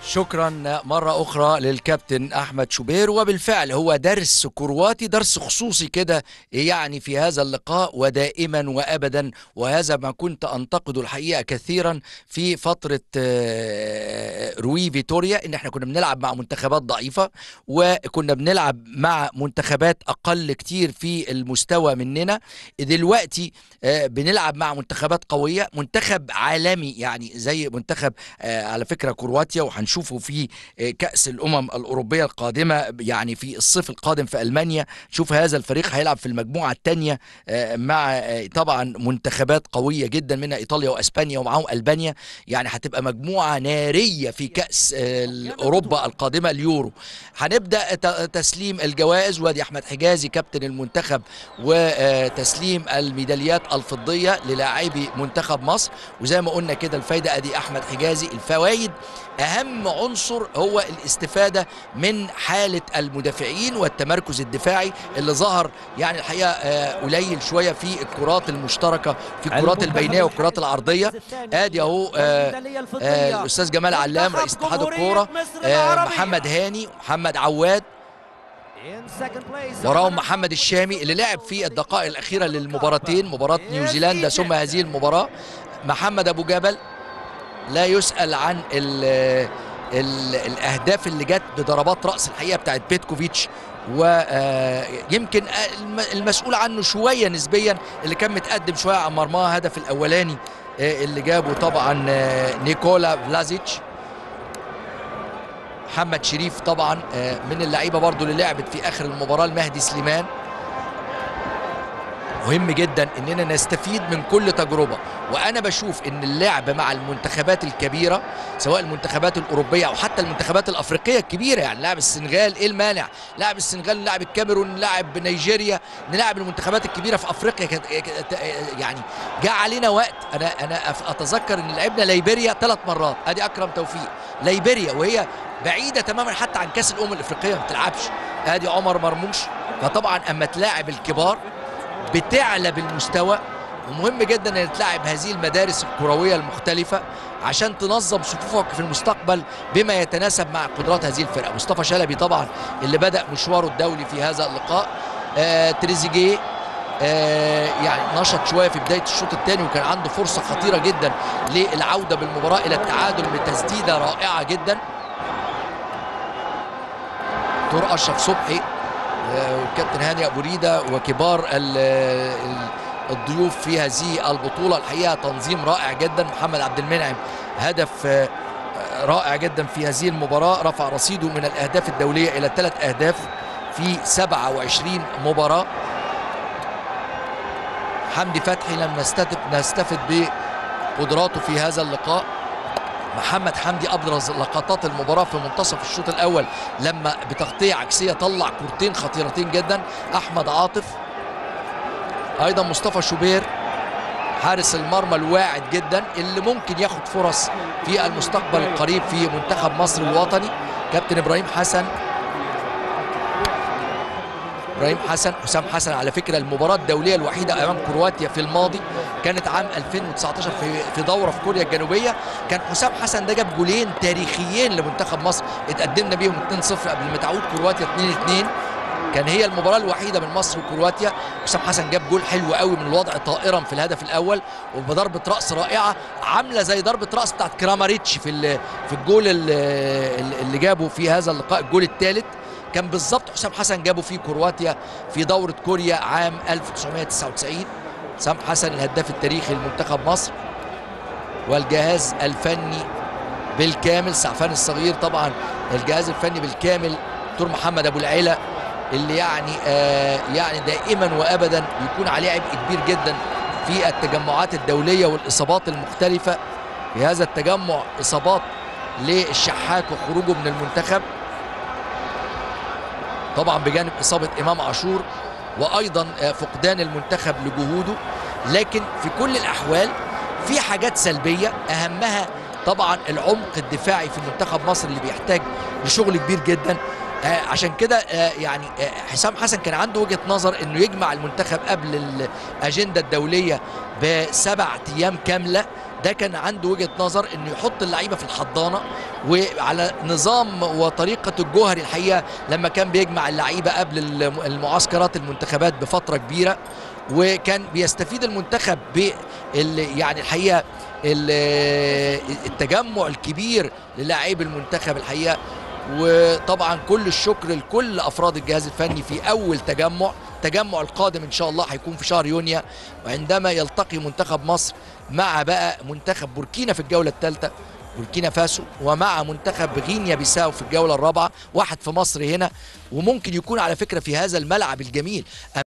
شكرا مرة أخرى للكابتن أحمد شوبير وبالفعل هو درس كرواتي درس خصوصي كده يعني في هذا اللقاء ودائما وأبدا وهذا ما كنت أنتقده الحقيقة كثيرا في فترة آه، روي فيتوريا إن احنا كنا بنلعب مع منتخبات ضعيفة وكنا بنلعب مع منتخبات أقل كتير في المستوى مننا دلوقتي آه، بنلعب مع منتخبات قوية منتخب عالمي يعني زي منتخب آه، على فكرة كرواتيا وهنشوفه في آه، كأس الأمم الأوروبية القادمة يعني في الصيف القادم في ألمانيا شوف هذا الفريق هيلعب في المجموعة الثانية مع آه، طبعا منتخبات قوية جدا منها إيطاليا وأسبانيا ومعاهم ألبانيا يعني هتبقى مجموعة نارية في كأس آه، أوروبا القادمة اليورو هنبدأ ت- تسليم الجوائز وادي أحمد حجازي كابتن المنتخب وتسليم الميداليات الفضية للاعبي منتخب مصر وزي ما قلنا كده الفايدة ادي احمد حجازي الفوائد اهم عنصر هو الاستفادة من حالة المدافعين والتمركز الدفاعي اللي ظهر يعني الحقيقة آه، قليل شوية في الكرات المشتركة في الكرات البينية والكرات العرضية ادي اهو آه، آه، الاستاذ جمال علام رئيس اتحاد الكورة آه، محمد هاني محمد عواد وراهم محمد الشامي اللي لعب في الدقائق الأخيرة للمباراتين مباراة نيوزيلندا ثم هذه المباراة محمد أبو جبل لا يسأل عن ال ال الأهداف اللي جت بضربات رأس الحقيقة بتاعت بيتكوفيتش ويمكن المسؤول عنه شوية نسبيا اللي كان متقدم شوية عن مرماه هدف الأولاني آه، اللي جابه طبعا آه، نيكولا فلازيتش محمد شريف طبعا آه، من اللعيبه برضو اللي لعبت في اخر المباراه المهدي سليمان مهم جدا اننا نستفيد من كل تجربه وانا بشوف ان اللعب مع المنتخبات الكبيره سواء المنتخبات الاوروبيه او حتى المنتخبات الافريقيه الكبيره يعني لاعب السنغال ايه المانع لاعب السنغال لاعب الكاميرون لاعب نيجيريا نلعب المنتخبات الكبيره في افريقيا كانت- كانت- يعني جاء علينا وقت انا انا أف- اتذكر ان لعبنا ليبيريا ثلاث مرات ادي اكرم توفيق ليبيريا وهي بعيده تماما حتى عن كاس الامم الافريقيه ما بتلعبش ادي عمر مرموش فطبعا اما تلاعب الكبار بتعلى بالمستوى ومهم جدا ان تلاعب هذه المدارس الكرويه المختلفه عشان تنظم صفوفك في المستقبل بما يتناسب مع قدرات هذه الفرقه مصطفى شلبي طبعا اللي بدا مشواره الدولي في هذا اللقاء آه تريزيجيه آه يعني نشط شويه في بدايه الشوط الثاني وكان عنده فرصه خطيره جدا للعوده بالمباراه الى التعادل بتسديده رائعه جدا دكتور اشرف صبحي آه، والكابتن هاني ابو ريده وكبار ال- ال- الضيوف في هذه البطوله الحقيقه تنظيم رائع جدا محمد عبد المنعم هدف آه، آه، رائع جدا في هذه المباراه رفع رصيده من الاهداف الدوليه الى ثلاث اهداف في 27 مباراه حمدي فتحي لم نستفد نستفد بقدراته في هذا اللقاء محمد حمدي ابرز لقطات المباراه في منتصف الشوط الاول لما بتغطيه عكسيه طلع كورتين خطيرتين جدا احمد عاطف ايضا مصطفى شوبير حارس المرمى الواعد جدا اللي ممكن ياخد فرص في المستقبل القريب في منتخب مصر الوطني كابتن ابراهيم حسن ابراهيم حسن حسام حسن على فكره المباراه الدوليه الوحيده امام كرواتيا في الماضي كانت عام 2019 في في دوره في كوريا الجنوبيه كان حسام حسن ده جاب جولين تاريخيين لمنتخب مصر اتقدمنا بيهم 2-0 قبل ما تعود كرواتيا 2-2 كان هي المباراه الوحيده من مصر وكرواتيا حسام حسن جاب جول حلو قوي من الوضع طائرا في الهدف الاول وبضربه راس رائعه عامله زي ضربه راس بتاعت كراماريتش في ال- في الجول ال- اللي جابه في هذا اللقاء الجول الثالث كان بالظبط حسام حسن جابه في كرواتيا في دورة كوريا عام 1999 حسام حسن الهداف التاريخي لمنتخب مصر والجهاز الفني بالكامل سعفان الصغير طبعا الجهاز الفني بالكامل دكتور محمد ابو العيله اللي يعني آه يعني دائما وابدا بيكون عليه عبء كبير جدا في التجمعات الدوليه والاصابات المختلفه في هذا التجمع اصابات للشحات وخروجه من المنتخب طبعا بجانب اصابه امام عاشور وايضا آه، فقدان المنتخب لجهوده لكن في كل الاحوال في حاجات سلبيه اهمها طبعا العمق الدفاعي في منتخب مصر اللي بيحتاج لشغل كبير جدا آه عشان كده آه يعني آه حسام حسن كان عنده وجهه نظر انه يجمع المنتخب قبل الاجنده الدوليه بسبع ايام كامله ده كان عنده وجهه نظر انه يحط اللعيبه في الحضانه وعلى نظام وطريقه الجوهري الحقيقه لما كان بيجمع اللعيبه قبل الم- المعسكرات المنتخبات بفتره كبيره وكان بيستفيد المنتخب بال يعني الحقيقه ال- التجمع الكبير للاعبي المنتخب الحقيقه وطبعا كل الشكر لكل افراد الجهاز الفني في اول تجمع التجمع القادم ان شاء الله هيكون في شهر يونيو وعندما يلتقي منتخب مصر مع بقى منتخب بوركينا في الجوله الثالثه بوركينا فاسو ومع منتخب غينيا بيساو في الجوله الرابعه واحد في مصر هنا وممكن يكون على فكره في هذا الملعب الجميل